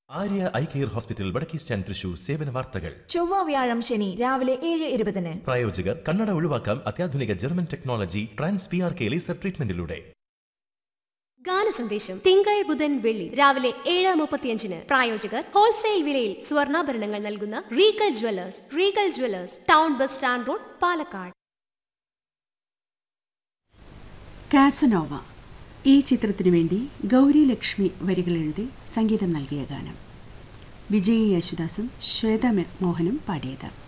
Arya eye care hospital വടക്കേ stand Thrissur സേവന വാർത്തകൾ ചൊവ്വ വ്യാഴം ശനി രാവിലെ ഏഴ് ഇരുപതിന് പ്രായോജകർ കണ്ണട ഒഴിവാക്കാം അത്യാധുനിക German technology trans P R K laser ട്രീറ്റ്മെന്റിലൂടെ ഗാനസന്ദേശം തിങ്കൾ ബുധൻ വെള്ളി രാവിലെ ഏഴ് മുപ്പത്തിയഞ്ചിന് പ്രായോജകർ ഹോൾസെയിൽ വിലയിൽ സ്വർണ്ണാഭരണങ്ങൾ നൽകുന്ന Regal jewellers Regal jewellers town bus stand road Palakkad Casanova ഈ ചിത്രത്തിനു വേണ്ടി ഗൗരി ലക്ഷ്മി വരികൾ എഴുതി സംഗീതം നൽകിയ ഗാനം വിജയി യേശുദാസും ശ്വേത മോഹനും പാടിയത്